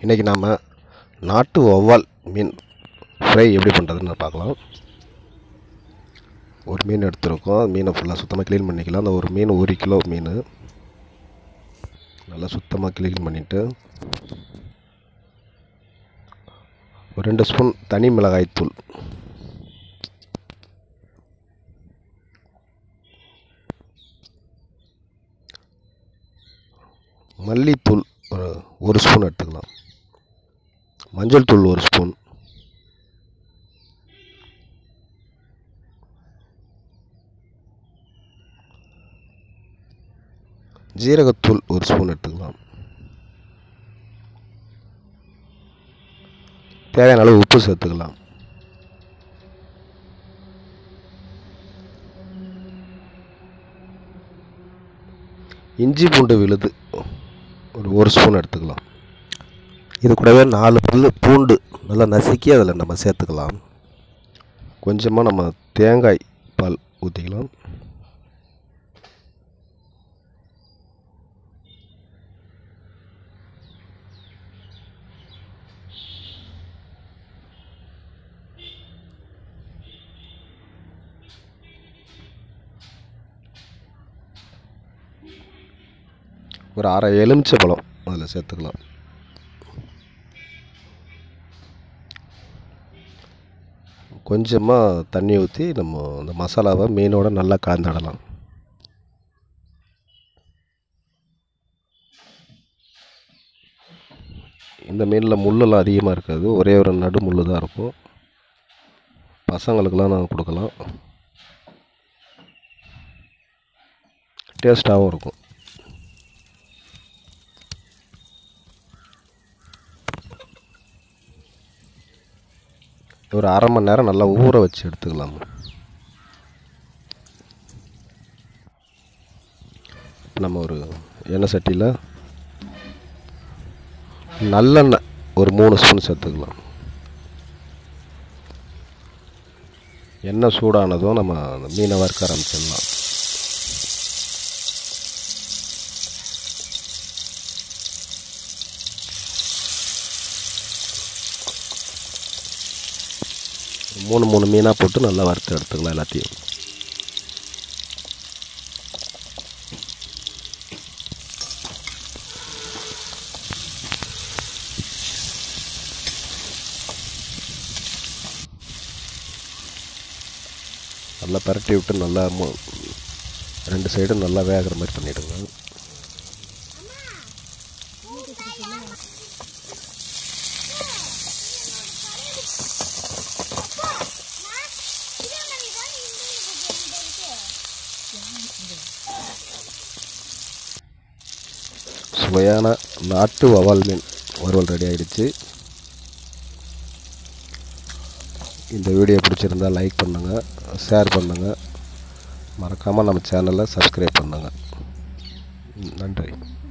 இன்றைக்கி நாம் நாட்டு வவ்வால் மீன் ஃப்ரை எப்படி பண்ணுறதுன்னு பார்க்கலாம் ஒரு மீன் எடுத்துருக்கோம் அந்த மீனை ஃபுல்லாக சுத்தமாக க்ளீன் பண்ணிக்கலாம் அந்த ஒரு மீன் ஒரு கிலோ மீன் நல்லா சுத்தமாக க்ளீன் பண்ணிவிட்டு ஒரு ரெண்டு ஸ்பூன் தனி மிளகாய் தூள் மல்லித்தூள் ஒரு ஒரு ஸ்பூன் எடுத்துக்கலாம் மஞ்சள் தூள் ஒரு ஸ்பூன் ஜீரகத்தூள் ஒரு ஸ்பூன் எடுத்துக்கலாம் தேவையான அளவு உப்பு சேர்த்துக்கலாம் இஞ்சி பூண்டு விழுது ஒரு ஒரு ஸ்பூன் எடுத்துக்கலாம் இது கூடவே நாலு பல் பூண்டு நல்லா நசுக்கி அதில் நம்ம சேர்த்துக்கலாம் கொஞ்சமாக நம்ம தேங்காய் பால் ஊற்றிக்கலாம் ஒரு அரை எலுமிச்சை பழம் அதில் சேர்த்துக்கலாம் கொஞ்சமாக தண்ணி ஊற்றி நம்ம அந்த மசாலாவை மீனோட நல்லா கலந்துடலாம் இந்த மீனில் முள்ளெல்லாம் அதிகமாக இருக்காது ஒரே ஒரு நடு முள் தான் இருக்கும் பசங்களுக்கெல்லாம் நான் கொடுக்கலாம் டேஸ்ட்டாகவும் இருக்கும் ஒரு அரை மணி நேரம் நல்லா ஊற வச்சு எடுத்துக்கலாம் நம்ம ஒரு எண்ணெய் சட்டியில் நல்லெண்ணெய் ஒரு மூணு ஸ்பூன் சேர்த்துக்கலாம் எண்ணெய் சூடானதும் நம்ம அந்த மீனை வறுக்க ஆரம்பிச்சிடலாம் மூணு மூணு மீனாக போட்டு நல்லா வறுத்து எடுத்துக்கலாம் எல்லாத்தையும் நல்லா பரட்டி விட்டு நல்லா மு- ரெண்டு சைடும் நல்லா வேகிற மாதிரி பண்ணிவிடுங்க சுவையான நாட்டு வவால் மீன் வறுவல் ரெடி ஆயிடுச்சு இந்த வீடியோ பிடிச்சிருந்தா லைக் பண்ணுங்கள் ஷேர் பண்ணுங்கள் மறக்காமல் நம்ம சேனலை சப்ஸ்கிரைப் பண்ணுங்கள் நன்றி